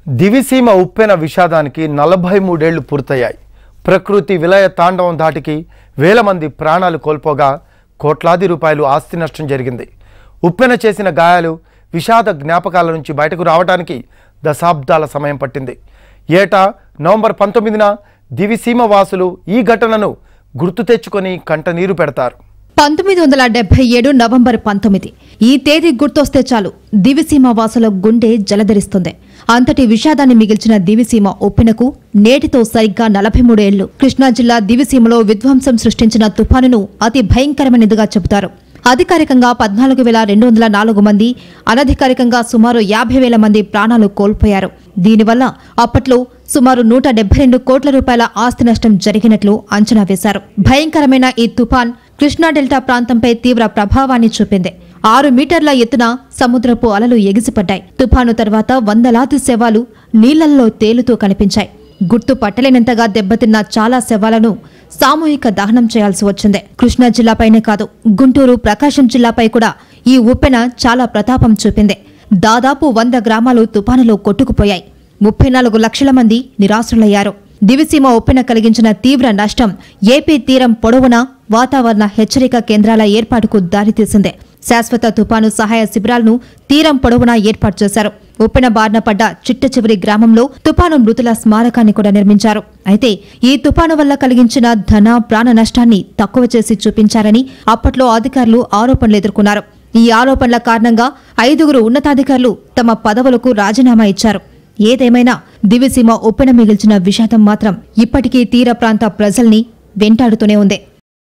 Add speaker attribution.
Speaker 1: దివిసీమ ఉప్పెన విషాదానికి నలభై మూడేళ్లు పూర్తయ్యాయి ప్రకృతి విలయ తాండవం దాటికి వేల మంది ప్రాణాలు కోల్పోగా కోట్లాది రూపాయలు ఆస్తి నష్టం జరిగింది ఉప్పెన చేసిన గాయాలు విషాద జ్ఞాపకాల నుంచి బయటకు రావడానికి దశాబ్దాల సమయం పట్టింది ఏటా నవంబర్ పంతొమ్మిదిన దివిసీమ వాసులు ఈ ఘటనను గుర్తు తెచ్చుకొని కంటనీరు పెడతారు
Speaker 2: పంతొమ్మిది వందల డెబ్బై ఏడు నవంబర్ పంతొమ్మిది ఈ తేదీ గుర్తొస్తే చాలు దివిసీమ వాసుల గుండె జలధరిస్తుంది అంతటి విషాదాన్ని మిగిల్చిన దివిసీమ ఒప్పినకు నేటితో సరిగ్గా నలభై మూడేళ్లు కృష్ణా జిల్లా దివిసీమలో విధ్వంసం సృష్టించిన తుఫానును అతి భయంకరమైనదిగా చెబుతారు అధికారికంగా పద్నాలుగు వేల రెండు వందల నాలుగు మంది అనధికారికంగా సుమారు యాభై వేల మంది ప్రాణాలు కోల్పోయారు దీనివల్ల అప్పట్లో సుమారు నూట డెబ్బై రెండు కోట్ల రూపాయల ఆస్తి నష్టం జరిగినట్లు అంచనా వేశారు భయంకరమైన ఈ తుఫాన్ కృష్ణా డెల్టా ప్రాంతంపై తీవ్ర ప్రభావాన్ని చూపింది ఆరు మీటర్ల ఎత్తున సముద్రపు అలలు ఎగిసిపడ్డాయి తుఫాను తర్వాత వందలాది శవాలు నీళ్లల్లో తేలుతూ కనిపించాయి గుర్తు పట్టలేనంతగా దెబ్బతిన్న చాలా శవాలను సామూహిక దహనం చేయాల్సి వచ్చింది కృష్ణా జిల్లాపైనే కాదు గుంటూరు ప్రకాశం జిల్లాపై కూడా ఈ ఉప్పెన చాలా ప్రతాపం చూపింది దాదాపు వంద గ్రామాలు తుపానులో కొట్టుకుపోయాయి ముప్పై నాలుగు లక్షల మంది నిరాశ్రులయ్యారు దివిసీమ ఉప్పెన కలిగించిన తీవ్ర నష్టం ఏపీ తీరం పొడవునా వాతావరణ హెచ్చరిక కేంద్రాల ఏర్పాటుకు దారితీసింది శాశ్వత తుపాను సహాయ శిబిరాలను తీరం పొడవునా ఏర్పాటు చేశారు ఉప్పెన బారిన పడ్డ చిట్ట చివరి గ్రామంలో తుపాను మృతుల స్మారకాన్ని కూడా నిర్మించారు అయితే ఈ తుపాను వల్ల కలిగించిన ధన ప్రాణ నష్టాన్ని తక్కువ చేసి చూపించారని అప్పట్లో అధికారులు ఆరోపణలు ఎదుర్కొన్నారు ఈ ఆరోపణల కారణంగా ఐదుగురు ఉన్నతాధికారులు తమ పదవులకు రాజీనామా ఇచ్చారు ఏదేమైనా దివిసీమ ఉప్పెన మిగిల్చిన విషాదం మాత్రం ఇప్పటికీ తీర ప్రాంత ప్రజల్ని వెంటాడుతూనే ఉంది